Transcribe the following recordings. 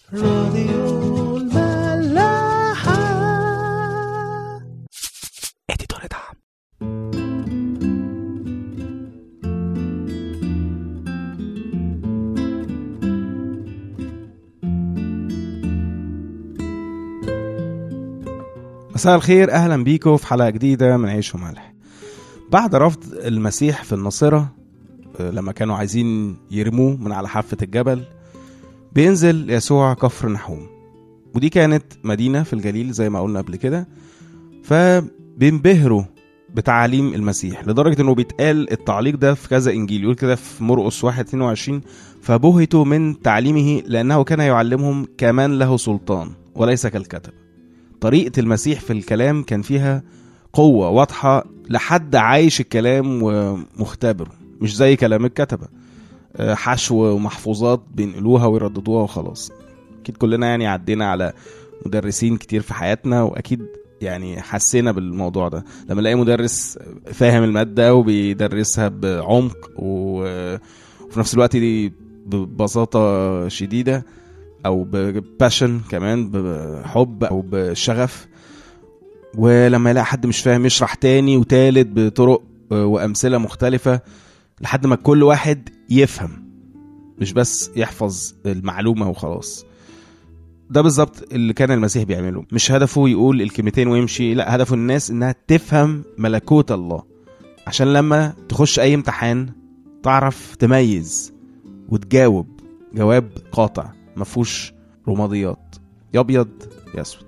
راديو الملاحة اديتور دعم مساء الخير اهلا بيكم في حلقه جديده من عيش وملح بعد رفض المسيح في الناصره آه، لما كانوا عايزين يرموه من على حافه الجبل بينزل يسوع كفر نحوم ودي كانت مدينه في الجليل زي ما قلنا قبل كده فبينبهروا بتعاليم المسيح لدرجه انه بيتقال التعليق ده في كذا انجيل يقول كده في مرقس 1 22 فبهتوا من تعليمه لانه كان يعلمهم كمان له سلطان وليس كالكتب طريقه المسيح في الكلام كان فيها قوه واضحه لحد عايش الكلام ومختبره مش زي كلام الكتبه آه، حشو ومحفوظات بينقلوها ويرددوها وخلاص اكيد كلنا يعني عدينا على مدرسين كتير في حياتنا واكيد يعني حسينا بالموضوع ده لما نلاقي مدرس فاهم الماده وبيدرسها بعمق و- وفي نفس الوقت دي ببساطه شديده او بباشن كمان بحب او بشغف ولما يلاقي حد مش فاهم يشرح تاني وتالت بطرق وامثله مختلفه لحد ما كل واحد يفهم مش بس يحفظ المعلومه وخلاص ده بالظبط اللي كان المسيح بيعمله مش هدفه يقول الكلمتين ويمشي لا هدفه الناس انها تفهم ملكوت الله عشان لما تخش اي امتحان تعرف تميز وتجاوب جواب قاطع مفهوش رماديات يا ابيض يا اسود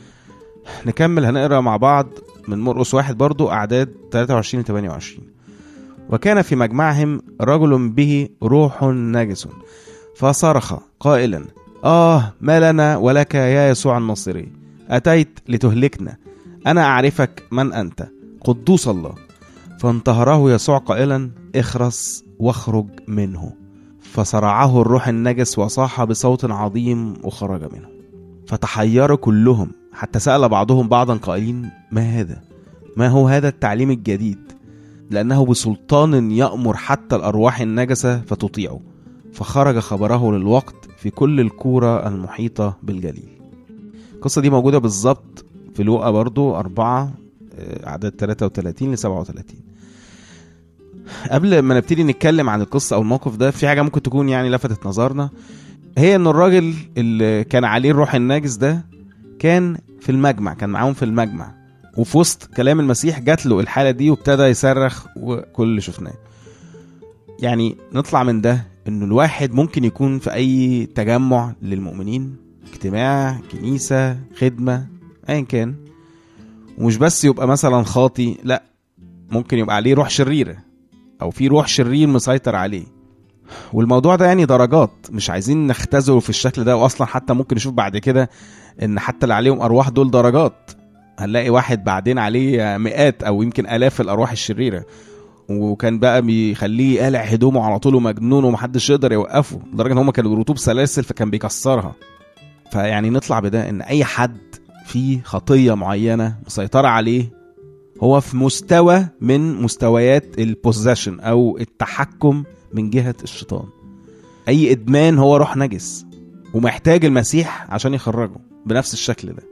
نكمل هنقرا مع بعض من مرقس واحد برضو اعداد 23 ل 28 وكان في مجمعهم رجل به روح نجس فصرخ قائلا آه ما لنا ولك يا يسوع الناصري أتيت لتهلكنا أنا أعرفك من أنت قدوس الله فانتهره يسوع قائلا اخرس واخرج منه فصرعه الروح النجس وصاح بصوت عظيم وخرج منه فتحيروا كلهم حتى سأل بعضهم بعضا قائلين ما هذا ما هو هذا التعليم الجديد لأنه بسلطان يأمر حتى الأرواح النجسة فتطيعه فخرج خبره للوقت في كل الكورة المحيطة بالجليل القصة دي موجودة بالظبط في لوقا برضو أربعة آه، أعداد 33 ل 37 قبل ما نبتدي نتكلم عن القصة أو الموقف ده في حاجة ممكن تكون يعني لفتت نظرنا هي إن الراجل اللي كان عليه الروح الناجس ده كان في المجمع كان معاهم في المجمع وفي وسط كلام المسيح جات له الحالة دي وابتدى يصرخ وكل اللي شفناه يعني نطلع من ده انه الواحد ممكن يكون في اي تجمع للمؤمنين اجتماع كنيسة خدمة ايا كان ومش بس يبقى مثلا خاطي لا ممكن يبقى عليه روح شريرة او في روح شرير مسيطر عليه والموضوع ده يعني درجات مش عايزين نختزله في الشكل ده واصلا حتى ممكن نشوف بعد كده ان حتى اللي عليهم ارواح دول درجات هنلاقي واحد بعدين عليه مئات او يمكن الاف الارواح الشريره وكان بقى بيخليه قالع هدومه على طول ومجنون ومحدش يقدر يوقفه لدرجه ان هم كانوا رطوب سلاسل فكان بيكسرها فيعني نطلع بده ان اي حد فيه خطيه معينه مسيطره عليه هو في مستوى من مستويات البوزيشن او التحكم من جهه الشيطان اي ادمان هو روح نجس ومحتاج المسيح عشان يخرجه بنفس الشكل ده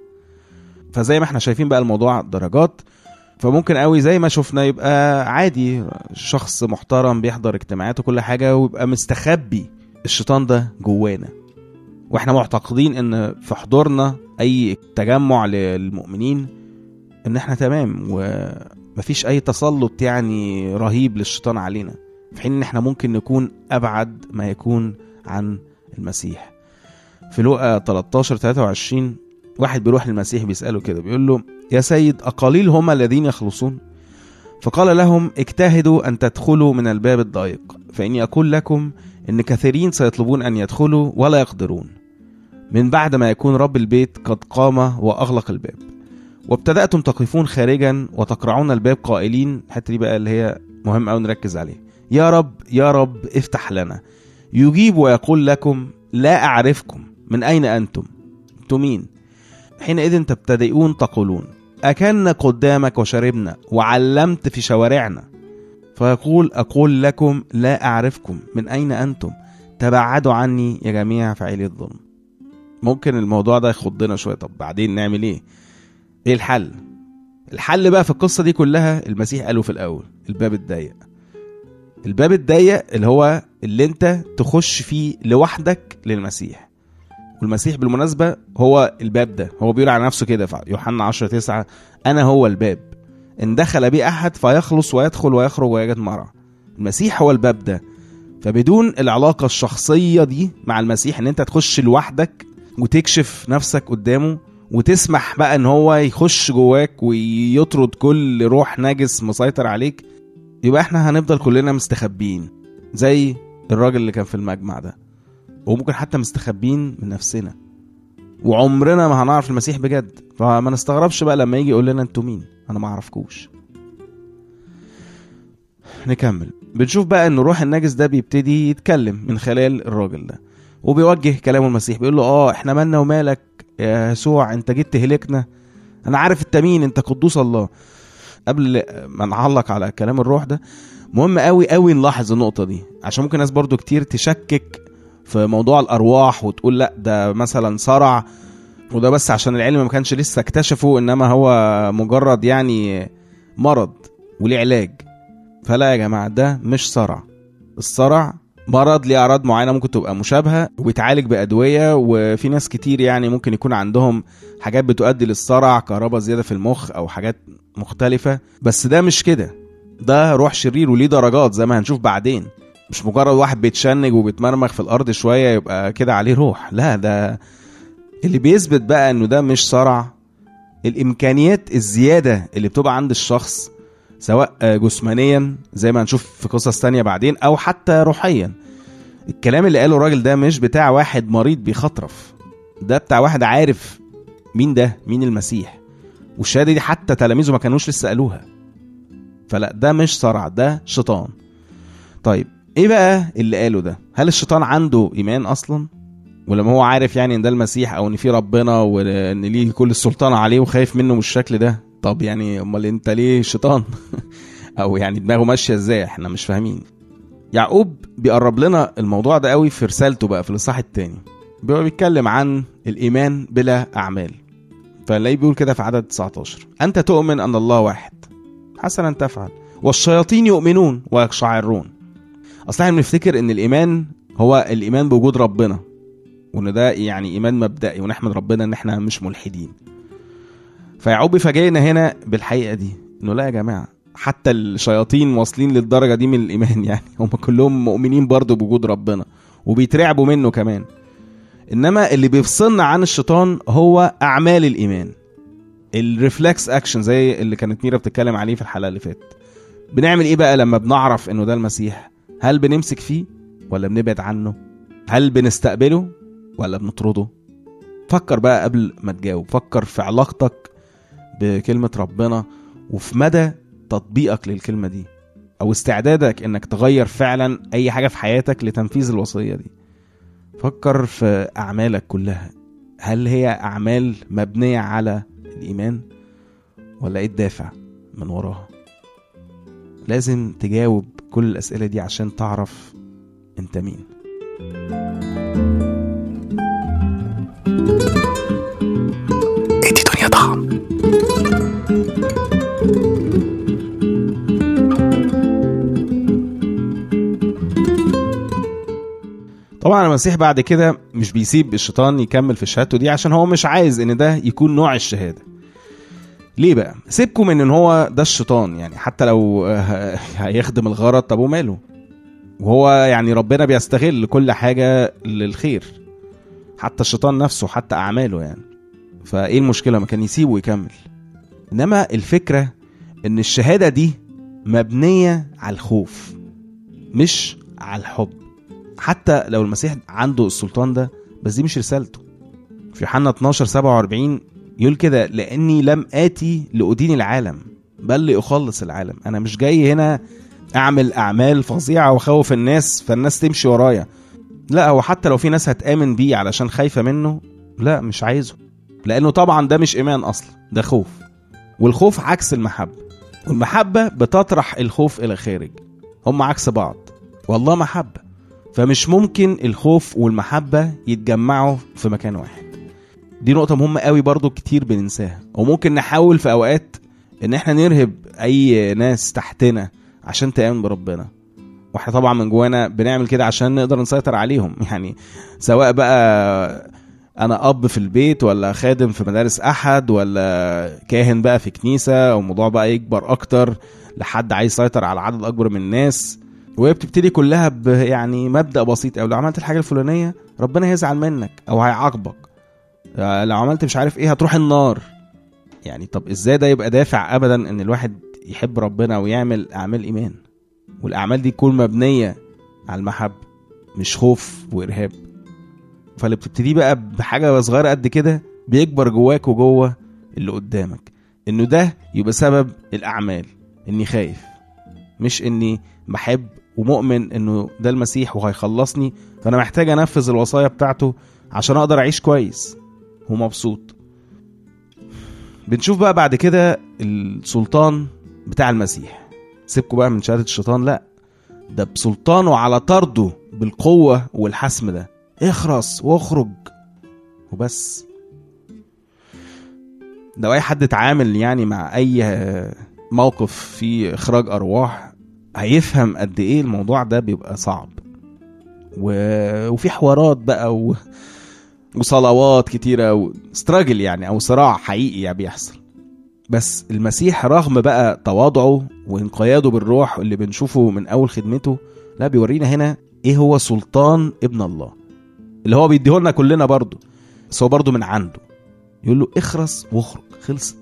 فزي ما احنا شايفين بقى الموضوع درجات فممكن قوي زي ما شفنا يبقى عادي شخص محترم بيحضر اجتماعات وكل حاجه ويبقى مستخبي الشيطان ده جوانا واحنا معتقدين ان في حضورنا اي تجمع للمؤمنين ان احنا تمام ومفيش اي تسلط يعني رهيب للشيطان علينا في حين ان احنا ممكن نكون ابعد ما يكون عن المسيح في لوقا 13 23 واحد بيروح للمسيح بيسأله كده بيقول له يا سيد أقليل هم الذين يخلصون فقال لهم اجتهدوا أن تدخلوا من الباب الضيق فإني أقول لكم إن كثيرين سيطلبون أن يدخلوا ولا يقدرون من بعد ما يكون رب البيت قد قام وأغلق الباب وابتدأتم تقفون خارجا وتقرعون الباب قائلين الحتة دي بقى اللي هي مهم أوي نركز عليه يا رب يا رب افتح لنا يجيب ويقول لكم لا أعرفكم من أين أنتم أنتم مين حينئذ تبتدئون تقولون أكلنا قدامك وشربنا وعلمت في شوارعنا فيقول أقول لكم لا أعرفكم من أين أنتم تبعدوا عني يا جميع فاعلي الظلم ممكن الموضوع ده يخضنا شويه طب بعدين نعمل ايه ايه الحل الحل بقى في القصه دي كلها المسيح قاله في الاول الباب الضيق الباب الضيق اللي هو اللي انت تخش فيه لوحدك للمسيح والمسيح بالمناسبه هو الباب ده هو بيقول على نفسه كده في يوحنا 10 9 انا هو الباب ان دخل بي احد فيخلص ويدخل ويخرج ويجد مرعى المسيح هو الباب ده فبدون العلاقه الشخصيه دي مع المسيح ان انت تخش لوحدك وتكشف نفسك قدامه وتسمح بقى ان هو يخش جواك ويطرد كل روح نجس مسيطر عليك يبقى احنا هنفضل كلنا مستخبين زي الراجل اللي كان في المجمع ده وممكن حتى مستخبين من نفسنا وعمرنا ما هنعرف المسيح بجد فما نستغربش بقى لما يجي يقول لنا انتوا مين انا ما اعرفكوش نكمل بنشوف بقى ان الروح النجس ده بيبتدي يتكلم من خلال الراجل ده وبيوجه كلامه المسيح بيقول له اه احنا مالنا ومالك يا يسوع انت جيت تهلكنا انا عارف انت مين انت قدوس الله قبل ما نعلق على كلام الروح ده مهم قوي قوي نلاحظ النقطة دي عشان ممكن ناس برضو كتير تشكك في موضوع الأرواح وتقول لا ده مثلا صرع وده بس عشان العلم ما كانش لسه اكتشفه انما هو مجرد يعني مرض وليه علاج فلا يا جماعة ده مش صرع الصرع مرض ليه اعراض معينه ممكن تبقى مشابهه وبيتعالج بادويه وفي ناس كتير يعني ممكن يكون عندهم حاجات بتؤدي للصرع كهرباء زياده في المخ او حاجات مختلفه بس ده مش كده ده روح شرير وليه درجات زي ما هنشوف بعدين مش مجرد واحد بيتشنج وبيتمرمغ في الارض شويه يبقى كده عليه روح لا ده اللي بيثبت بقى انه ده مش صرع الامكانيات الزياده اللي بتبقى عند الشخص سواء جسمانيا زي ما هنشوف في قصص تانية بعدين او حتى روحيا الكلام اللي قاله الراجل ده مش بتاع واحد مريض بيخطرف ده بتاع واحد عارف مين ده مين المسيح والشهاده دي حتى تلاميذه ما كانوش لسه قالوها فلا ده مش صرع ده شيطان طيب ايه بقى اللي قاله ده هل الشيطان عنده ايمان اصلا ولما هو عارف يعني ان ده المسيح او ان في ربنا وان ليه كل السلطان عليه وخايف منه بالشكل ده طب يعني امال انت ليه شيطان او يعني دماغه ماشيه ازاي احنا مش فاهمين يعقوب بيقرب لنا الموضوع ده قوي في رسالته بقى في الاصحاح الثاني بيبقى بيتكلم عن الايمان بلا اعمال فنلاقيه بيقول كده في عدد 19 انت تؤمن ان الله واحد حسنا تفعل والشياطين يؤمنون ويقشعرون اصل احنا بنفتكر ان الايمان هو الايمان بوجود ربنا وان ده يعني ايمان مبدئي ونحمد ربنا ان احنا مش ملحدين فيعقوب بيفاجئنا هنا بالحقيقه دي انه لا يا جماعه حتى الشياطين واصلين للدرجه دي من الايمان يعني هم كلهم مؤمنين برضه بوجود ربنا وبيترعبوا منه كمان انما اللي بيفصلنا عن الشيطان هو اعمال الايمان الريفلكس اكشن زي اللي كانت ميرا بتتكلم عليه في الحلقه اللي فاتت بنعمل ايه بقى لما بنعرف انه ده المسيح هل بنمسك فيه ولا بنبعد عنه هل بنستقبله ولا بنطرده فكر بقى قبل ما تجاوب فكر في علاقتك بكلمة ربنا وفي مدى تطبيقك للكلمة دي أو استعدادك إنك تغير فعلا أي حاجة في حياتك لتنفيذ الوصية دي فكر في أعمالك كلها هل هي أعمال مبنية على الإيمان ولا إيه الدافع من وراها لازم تجاوب كل الأسئلة دي عشان تعرف أنت مين ادي دنيا طعم طبعا المسيح بعد كده مش بيسيب الشيطان يكمل في شهادته دي عشان هو مش عايز ان ده يكون نوع الشهاده ليه بقى سيبكم من ان هو ده الشيطان يعني حتى لو آه، هيخدم الغرض طب وماله وهو يعني ربنا بيستغل كل حاجه للخير حتى الشيطان نفسه حتى اعماله يعني فايه المشكله ما كان يسيبه يكمل انما الفكره ان الشهاده دي مبنيه على الخوف مش على الحب حتى لو المسيح عنده السلطان ده بس دي مش رسالته في يوحنا 12 47 يقول كده لاني لم اتي لادين العالم بل لاخلص العالم انا مش جاي هنا اعمل اعمال فظيعه واخوف الناس فالناس تمشي ورايا لا هو حتى لو في ناس هتامن بيه علشان خايفه منه لا مش عايزه لانه طبعا ده مش ايمان اصلا ده خوف والخوف عكس المحبه والمحبه بتطرح الخوف الى خارج هم عكس بعض والله محبه فمش ممكن الخوف والمحبه يتجمعوا في مكان واحد دي نقطة مهمة قوي برضو كتير بننساها وممكن نحاول في أوقات إن إحنا نرهب أي ناس تحتنا عشان تآمن بربنا واحنا طبعا من جوانا بنعمل كده عشان نقدر نسيطر عليهم يعني سواء بقى انا اب في البيت ولا خادم في مدارس احد ولا كاهن بقى في كنيسه والموضوع بقى يكبر اكتر لحد عايز يسيطر على عدد اكبر من الناس وهي بتبتدي كلها ب يعني مبدا بسيط او لو عملت الحاجه الفلانيه ربنا هيزعل منك او هيعاقبك آه، لو عملت مش عارف ايه هتروح النار يعني طب ازاي ده يبقى دافع ابدا ان الواحد يحب ربنا ويعمل اعمال ايمان والاعمال دي تكون مبنيه على المحبه مش خوف وارهاب فاللي بتبتدي بقى بحاجه صغيره قد كده بيكبر جواك وجوه اللي قدامك انه ده يبقى سبب الاعمال اني خايف مش اني بحب ومؤمن انه ده المسيح وهيخلصني فانا محتاج انفذ الوصايا بتاعته عشان اقدر اعيش كويس ومبسوط بنشوف بقى بعد كده السلطان بتاع المسيح سيبكوا بقى من شهاده الشيطان لا ده بسلطانه على طرده بالقوه والحسم ده اخرس واخرج وبس لو اي حد اتعامل يعني مع اي موقف فيه اخراج ارواح هيفهم قد ايه الموضوع ده بيبقى صعب و... وفي حوارات بقى و... وصلوات كتيرة وستراجل يعني او صراع حقيقي يعني بيحصل بس المسيح رغم بقى تواضعه وانقياده بالروح اللي بنشوفه من اول خدمته لا بيورينا هنا ايه هو سلطان ابن الله اللي هو بيديهولنا كلنا برضه بس هو برضه من عنده يقول له اخرس واخرج خلصت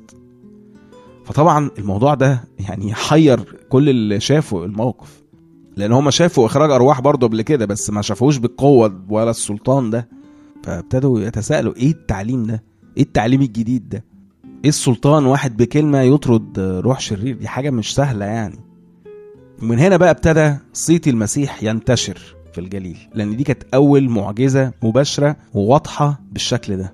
فطبعا الموضوع ده يعني يحير كل اللي شافوا الموقف لان هم شافوا اخراج ارواح برضه قبل كده بس ما شافوش بالقوه ولا السلطان ده فابتدوا يتساءلوا ايه التعليم ده ايه التعليم الجديد ده ايه السلطان واحد بكلمه يطرد روح شرير دي حاجه مش سهله يعني ومن هنا بقى ابتدى صيت المسيح ينتشر في الجليل لان دي كانت اول معجزه مباشره وواضحه بالشكل ده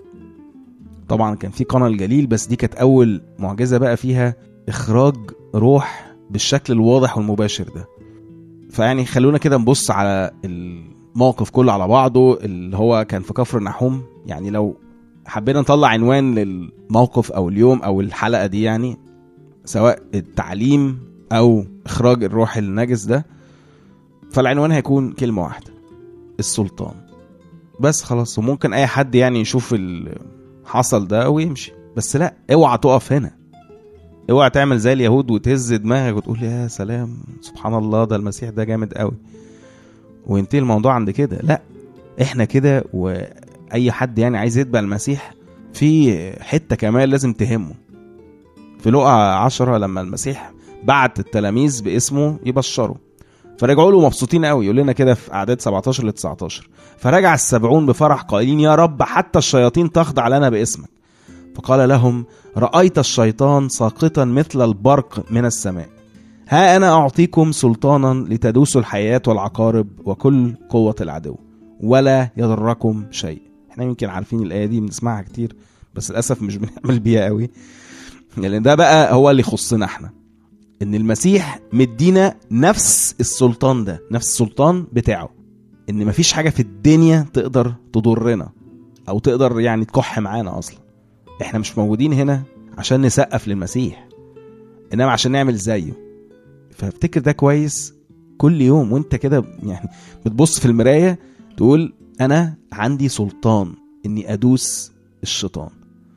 طبعا كان في قنا الجليل بس دي كانت اول معجزه بقى فيها اخراج روح بالشكل الواضح والمباشر ده فيعني خلونا كده نبص على الموقف كله على بعضه اللي هو كان في كفر النحوم يعني لو حبينا نطلع عنوان للموقف او اليوم او الحلقه دي يعني سواء التعليم او اخراج الروح النجس ده فالعنوان هيكون كلمه واحده السلطان بس خلاص وممكن اي حد يعني يشوف اللي حصل ده ويمشي بس لا اوعى تقف هنا اوعى تعمل زي اليهود وتهز دماغك وتقول يا سلام سبحان الله ده المسيح ده جامد قوي وينتهي الموضوع عند كده لا احنا كده واي حد يعني عايز يتبع المسيح في حته كمان لازم تهمه في لقا عشرة لما المسيح بعت التلاميذ باسمه يبشروا فرجعوا له مبسوطين قوي يقول لنا كده في اعداد 17 ل 19 فرجع السبعون بفرح قائلين يا رب حتى الشياطين تخضع لنا باسمك فقال لهم رايت الشيطان ساقطا مثل البرق من السماء ها انا اعطيكم سلطانا لتدوسوا الحياه والعقارب وكل قوه العدو ولا يضركم شيء احنا يمكن عارفين الايه دي بنسمعها كتير بس للاسف مش بنعمل بيها قوي لان ده بقى هو اللي يخصنا احنا ان المسيح مدينا نفس السلطان ده نفس السلطان بتاعه ان مفيش حاجه في الدنيا تقدر تضرنا او تقدر يعني تكح معانا اصلا احنا مش موجودين هنا عشان نسقف للمسيح انما عشان نعمل زيه فافتكر ده كويس كل يوم وانت كده يعني بتبص في المرايه تقول انا عندي سلطان اني ادوس الشيطان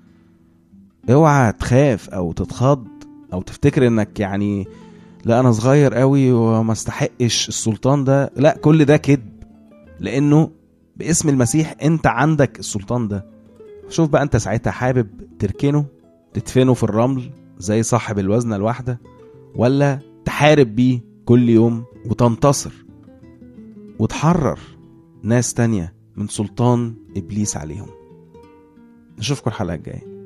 اوعى تخاف او تتخض او تفتكر انك يعني لا انا صغير قوي وما استحقش السلطان ده لا كل ده كذب لانه باسم المسيح انت عندك السلطان ده شوف بقى انت ساعتها حابب تركنه تدفنه في الرمل زي صاحب الوزنة الواحدة ولا تحارب بيه كل يوم وتنتصر وتحرر ناس تانية من سلطان إبليس عليهم نشوفكم الحلقة الجاية